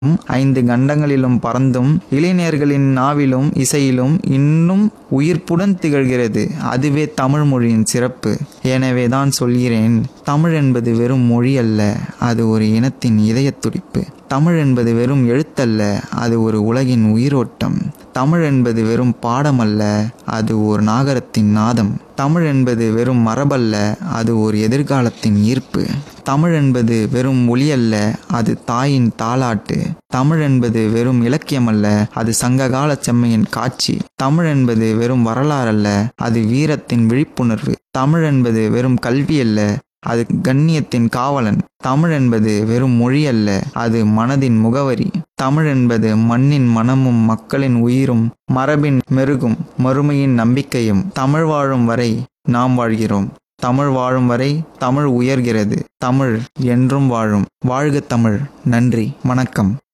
ஐந்து கண்டங்களிலும் பறந்தும் இளைஞர்களின் நாவிலும் இசையிலும் இன்னும் உயிர்ப்புடன் திகழ்கிறது அதுவே தமிழ் மொழியின் சிறப்பு எனவே தான் சொல்கிறேன் தமிழ் என்பது வெறும் மொழி அல்ல அது ஒரு இனத்தின் இதயத் துடிப்பு தமிழ் என்பது வெறும் எழுத்தல்ல அது ஒரு உலகின் உயிரோட்டம் தமிழ் என்பது வெறும் பாடமல்ல அது ஒரு நாகரத்தின் நாதம் தமிழ் என்பது வெறும் மரபல்ல அது ஒரு எதிர்காலத்தின் ஈர்ப்பு தமிழ் என்பது வெறும் ஒளி அல்ல அது தாயின் தாலாட்டு தமிழ் என்பது வெறும் இலக்கியமல்ல அது சங்ககால செம்மையின் காட்சி தமிழ் என்பது வெறும் வரலாறல்ல அது வீரத்தின் விழிப்புணர்வு தமிழ் என்பது வெறும் கல்வி அல்ல அது கண்ணியத்தின் காவலன் தமிழ் என்பது வெறும் மொழி அல்ல அது மனதின் முகவரி தமிழ் என்பது மண்ணின் மனமும் மக்களின் உயிரும் மரபின் மெருகும் மறுமையின் நம்பிக்கையும் தமிழ் வாழும் வரை நாம் வாழ்கிறோம் தமிழ் வாழும் வரை தமிழ் உயர்கிறது தமிழ் என்றும் வாழும் வாழ்க தமிழ் நன்றி வணக்கம்